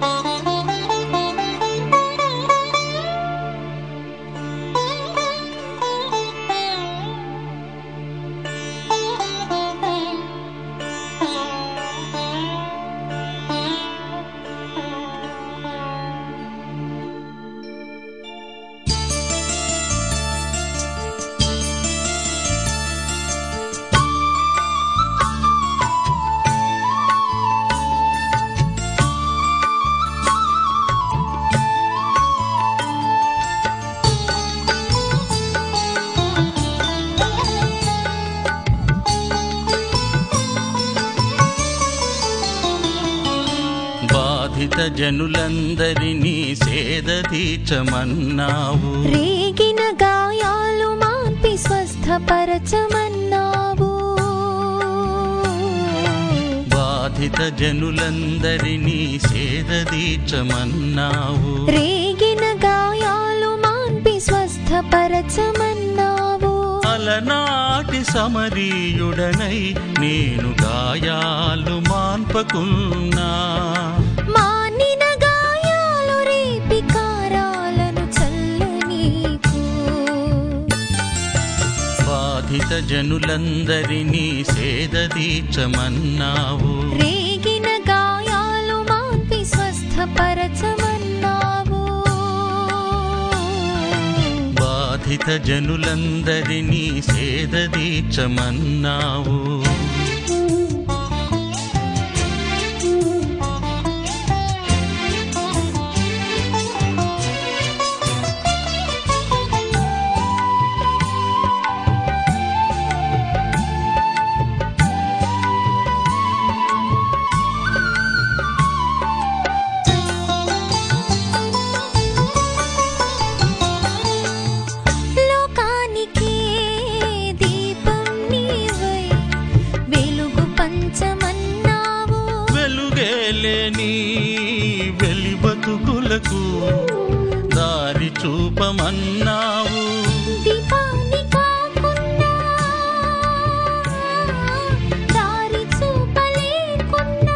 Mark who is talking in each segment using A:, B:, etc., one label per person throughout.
A: బాధిత జనులందరినీ సేద తీర్చమన్నావు
B: రేగిన గాయాలు మాన్పి స్వస్థపరచమన్నావు
A: బాధిత జనులందరినీ సేద తీర్చమన్నావు
B: రేగిన గాయాలు మాన్పి స్వస్థపరచమన్నావు
A: అలనాటి సమరీయుడనై నేను గాయాలు మాన్పకున్నా
B: మానిన గాయాలు రేపి కారాలను చల్లు నీకు
A: బాధిత జనులందరినీ సేద తీర్చమన్నావు
B: రేగిన గాయాలు మాన్పి స్వస్థపరచమన్నావు
A: బాధిత జనులందరినీ సేద తీర్చమన్నావు
B: లోకానికే దీపం నీవై వెలుగు పంచమన్నావు
A: వెలుగేలేని వెలి బతుకులకు దారి చూపమన్నావు
B: దీపాన్ని కాకున్నా దారి చూపలేకున్నా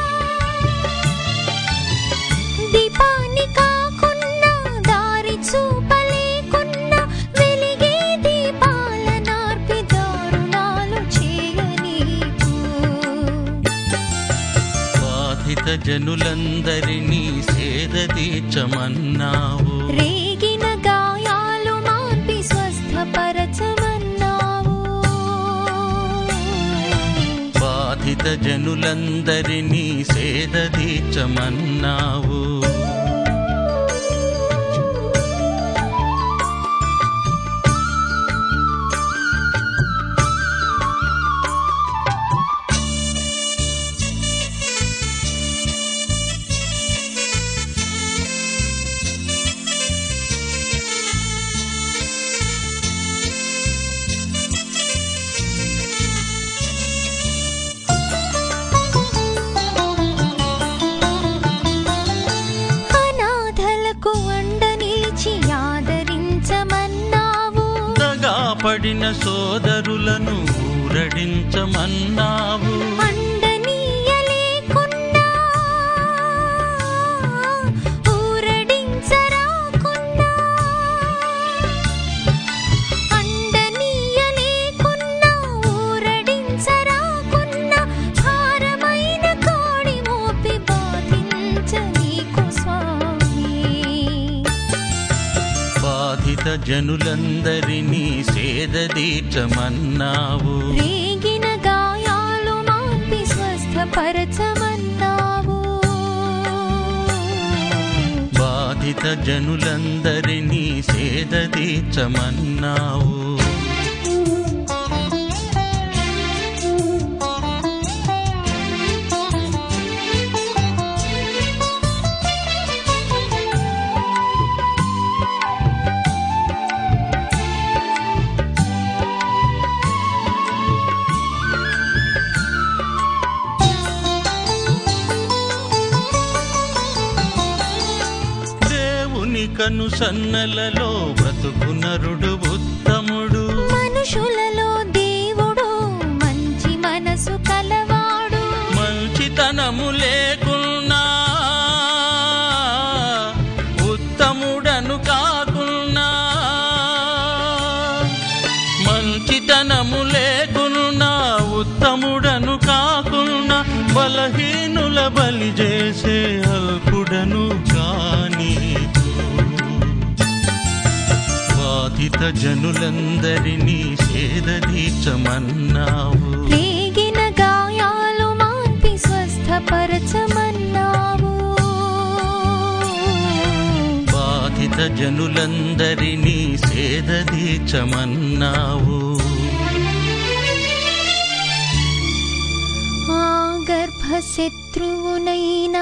B: దీపాన్ని కాకున్నా దారి చూపలేకున్నా వెలిగే దీపాల నార్పి దారుణాలు చేయనీకు
A: బాధిత జనులందరినీ సేద తీర్చమన్నావు
B: రేగిన గాయాలు మార్పి స్వస్థపరచమన్నావు
A: బాధిత జనులందరినీ సేద తీర్చమన్నావు
B: అనాథలకు అండ నిలిచి ఆదరించమన్నావు
A: దగా పడిన సోదరులను ఊరడించమన్నావు
B: అండ నీయలేకున్నా ఊరడించరాకున్నా అండ నీయలేకున్నా ఊరడించరాకున్నా భారమైన కోడి మోపి బాధించ నీకు స్వామి
A: బాధిత జనులందరినీ సేద తీర్చమన్నావు
B: రేగిన గాయాలు మాపి స్వస్థపరచమన్నావు
A: బాధిత జనులందరినీ సేద తీర్చమన్నావు దేవుని కను సన్నలలో బ్రతుకు నరుడు ఉత్తముడు
B: మనుషులలో దేవుడు మంచి మనసు కలవాడు
A: మంచితనము లేకున్నా జాలి చేసే అల్పుడను కానీదు బాధిత జనులందరినీ సేదదీచమన్నావు
B: రేగిన గాయాలు మాన్పి స్వస్థపరచమన్నావు
A: బాధిత జనులందరినీ సేదదీచమన్నావు
B: ఆ గర్భశత్రువునైనా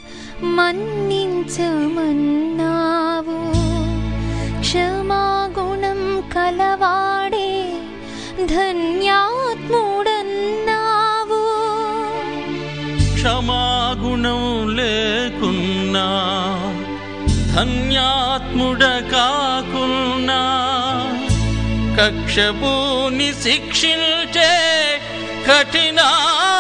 B: మన్నించమన్నావు క్షమాగుణం కలవాడే ధన్యాత్ముడన్నావు
A: క్షమాగుణం లేకున్నా ధన్యాత్ముడ కాకున్నా కక్షభూని శిక్షించే కఠినా